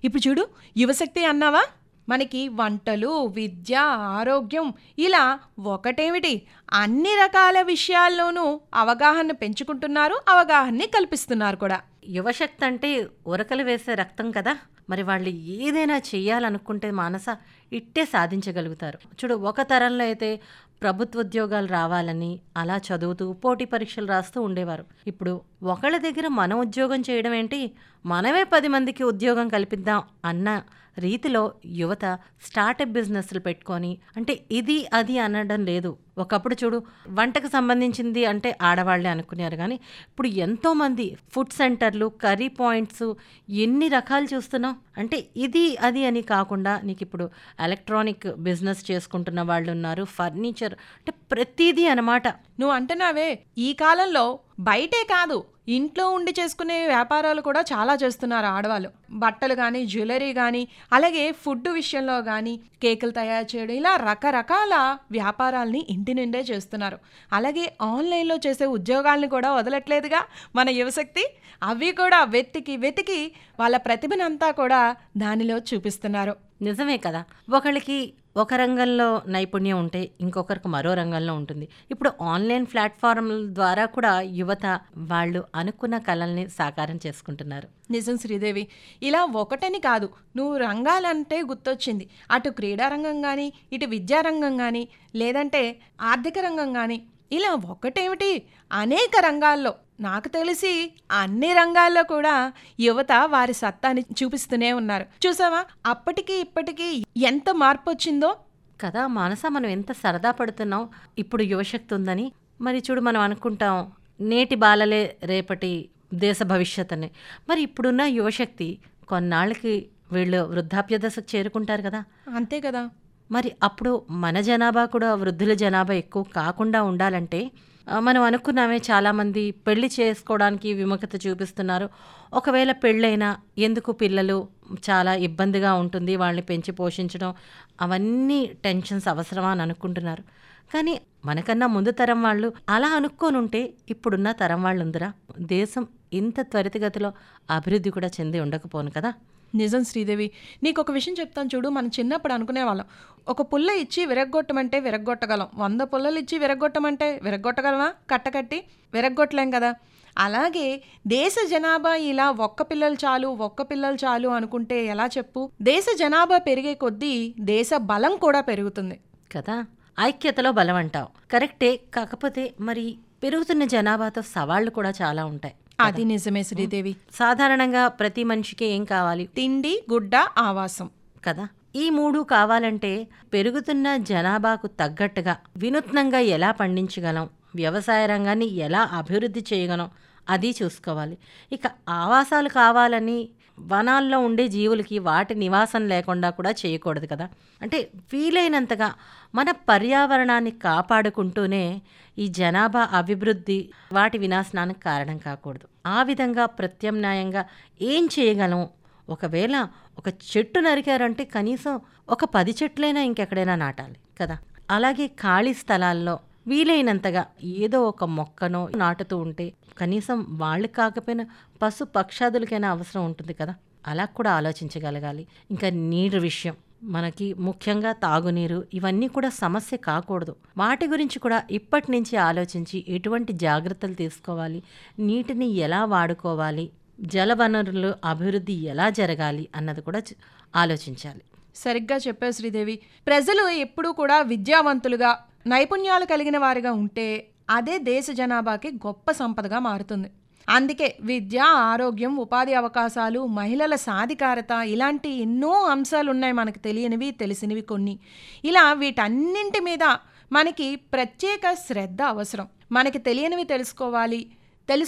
ఇప్పుడు చూడు యువశక్తి అన్నావా మనకి వంటలు విద్య ఆరోగ్యం ఇలా ఒకటేమిటి అన్ని రకాల విషయాల్లోనూ అవగాహన పెంచుకుంటున్నారు అవగాహనని కల్పిస్తున్నారు కూడా యువశక్తి అంటే ఉరకలు వేసే రక్తం కదా మరి వాళ్ళు ఏదైనా చెయ్యాలనుకుంటే మానస ఇట్టే సాధించగలుగుతారు చూడు ఒక తరంలో అయితే ప్రభుత్వ ఉద్యోగాలు రావాలని అలా చదువుతూ పోటీ పరీక్షలు రాస్తూ ఉండేవారు ఇప్పుడు ఒకళ్ళ దగ్గర మనం ఉద్యోగం చేయడం ఏంటి మనమే పది మందికి ఉద్యోగం కల్పిద్దాం అన్న రీతిలో యువత స్టార్టప్ బిజినెస్లు పెట్టుకొని అంటే ఇది అది అనడం లేదు ఒకప్పుడు చూడు వంటకు సంబంధించింది అంటే ఆడవాళ్లే అనుకున్నారు కానీ ఇప్పుడు ఎంతోమంది ఫుడ్ సెంటర్లు కర్రీ పాయింట్స్ ఎన్ని రకాలు చూస్తున్నాం అంటే ఇది అది అని కాకుండా నీకు ఇప్పుడు ఎలక్ట్రానిక్ బిజినెస్ చేసుకుంటున్న వాళ్ళు ఉన్నారు ఫర్నిచర్ అంటే ప్రతిదీ అనమాట నువ్వు అంటున్నావే ఈ కాలంలో బయటే కాదు ఇంట్లో ఉండి చేసుకునే వ్యాపారాలు కూడా చాలా చేస్తున్నారు ఆడవాళ్ళు బట్టలు కానీ జ్యువెలరీ కానీ అలాగే ఫుడ్ విషయంలో కానీ కేకులు తయారు చేయడం ఇలా రకరకాల వ్యాపారాల్ని ఇంటి నుండే చేస్తున్నారు అలాగే ఆన్లైన్లో చేసే ఉద్యోగాల్ని కూడా వదలట్లేదుగా మన యువశక్తి అవి కూడా వెతికి వెతికి వాళ్ళ ప్రతిభనంతా కూడా దానిలో చూపిస్తున్నారు నిజమే కదా ఒకళ్ళకి ఒక రంగంలో నైపుణ్యం ఉంటే ఇంకొకరికి మరో రంగంలో ఉంటుంది ఇప్పుడు ఆన్లైన్ ప్లాట్ఫామ్ల ద్వారా కూడా యువత వాళ్ళు అనుకున్న కళల్ని సాకారం చేసుకుంటున్నారు నిజం శ్రీదేవి ఇలా ఒకటని కాదు నువ్వు రంగాలంటే గుర్తొచ్చింది అటు క్రీడా రంగం కానీ ఇటు విద్యారంగం కానీ లేదంటే ఆర్థిక రంగం కానీ ఇలా ఒకటేమిటి అనేక రంగాల్లో నాకు తెలిసి అన్ని రంగాల్లో కూడా యువత వారి సత్తాని చూపిస్తూనే ఉన్నారు చూసావా అప్పటికి ఇప్పటికీ ఎంత మార్పు వచ్చిందో కదా మానస మనం ఎంత సరదా పడుతున్నాం ఇప్పుడు యువశక్తి ఉందని మరి చూడు మనం అనుకుంటాం నేటి బాలలే రేపటి దేశ భవిష్యత్ అని మరి ఇప్పుడున్న యువశక్తి కొన్నాళ్ళకి వీళ్ళు వృద్ధాప్య దశకు చేరుకుంటారు కదా అంతే కదా మరి అప్పుడు మన జనాభా కూడా వృద్ధుల జనాభా ఎక్కువ కాకుండా ఉండాలంటే ఆ, మనం అనుకున్నామే చాలామంది పెళ్లి చేసుకోవడానికి విముఖత చూపిస్తున్నారు ఒకవేళ పెళ్ళైనా ఎందుకు పిల్లలు చాలా ఇబ్బందిగా ఉంటుంది వాళ్ళని పెంచి పోషించడం అవన్నీ టెన్షన్స్ అవసరమా అని అనుకుంటున్నారు కానీ మనకన్నా ముందు తరం వాళ్ళు అలా అనుకోని ఉంటే ఇప్పుడున్న తరం వాళ్ళు ఉందిరా దేశం ఇంత త్వరితగతిలో అభివృద్ధి కూడా చెంది ఉండకపోను కదా నిజం శ్రీదేవి నీకు ఒక విషయం చెప్తాను చూడు మనం చిన్నప్పుడు అనుకునేవాళ్ళం ఒక పుల్ల ఇచ్చి విరగ్గొట్టమంటే విరగ్గొట్టగలం వంద పుల్లలు ఇచ్చి విరగ్గొట్టమంటే విరగ్గొట్టగలమా కట్టకట్టి విరగ్గొట్టలేం కదా అలాగే దేశ జనాభా ఇలా ఒక్క పిల్లలు చాలు ఒక్క పిల్లలు చాలు అనుకుంటే ఎలా చెప్పు దేశ జనాభా పెరిగే కొద్దీ దేశ బలం కూడా పెరుగుతుంది కదా ఐక్యతలో బలం అంటావు కరెక్టే కాకపోతే మరి పెరుగుతున్న జనాభాతో సవాళ్లు కూడా చాలా ఉంటాయి అది నిజమే శ్రీదేవి సాధారణంగా ప్రతి మనిషికి ఏం కావాలి తిండి గుడ్డ ఆవాసం కదా ఈ మూడు కావాలంటే పెరుగుతున్న జనాభాకు తగ్గట్టుగా వినూత్నంగా ఎలా పండించగలం వ్యవసాయ రంగాన్ని ఎలా అభివృద్ధి చేయగలం అది చూసుకోవాలి ఇక ఆవాసాలు కావాలని వనాల్లో ఉండే జీవులకి వాటి నివాసం లేకుండా కూడా చేయకూడదు కదా అంటే వీలైనంతగా మన పర్యావరణాన్ని కాపాడుకుంటూనే ఈ జనాభా అభివృద్ధి వాటి వినాశనానికి కారణం కాకూడదు ఆ విధంగా ప్రత్యామ్నాయంగా ఏం చేయగలం ఒకవేళ ఒక చెట్టు నరికారంటే కనీసం ఒక పది చెట్లైనా ఇంకెక్కడైనా నాటాలి కదా అలాగే ఖాళీ స్థలాల్లో వీలైనంతగా ఏదో ఒక మొక్కనో నాటుతూ ఉంటే కనీసం వాళ్ళు కాకపోయినా పశు పక్షాదులకైనా అవసరం ఉంటుంది కదా అలా కూడా ఆలోచించగలగాలి ఇంకా నీరు విషయం మనకి ముఖ్యంగా తాగునీరు ఇవన్నీ కూడా సమస్య కాకూడదు వాటి గురించి కూడా ఇప్పటి నుంచి ఆలోచించి ఎటువంటి జాగ్రత్తలు తీసుకోవాలి నీటిని ఎలా వాడుకోవాలి జలవనరులు అభివృద్ధి ఎలా జరగాలి అన్నది కూడా చ- ఆలోచించాలి సరిగ్గా చెప్పావు శ్రీదేవి ప్రజలు ఎప్పుడూ కూడా విద్యావంతులుగా నైపుణ్యాలు కలిగిన వారిగా ఉంటే అదే దేశ జనాభాకి గొప్ప సంపదగా మారుతుంది అందుకే విద్య ఆరోగ్యం ఉపాధి అవకాశాలు మహిళల సాధికారత ఇలాంటి ఎన్నో అంశాలు ఉన్నాయి మనకు తెలియనివి తెలిసినవి కొన్ని ఇలా వీటన్నింటి మీద మనకి ప్రత్యేక శ్రద్ధ అవసరం మనకి తెలియనివి తెలుసుకోవాలి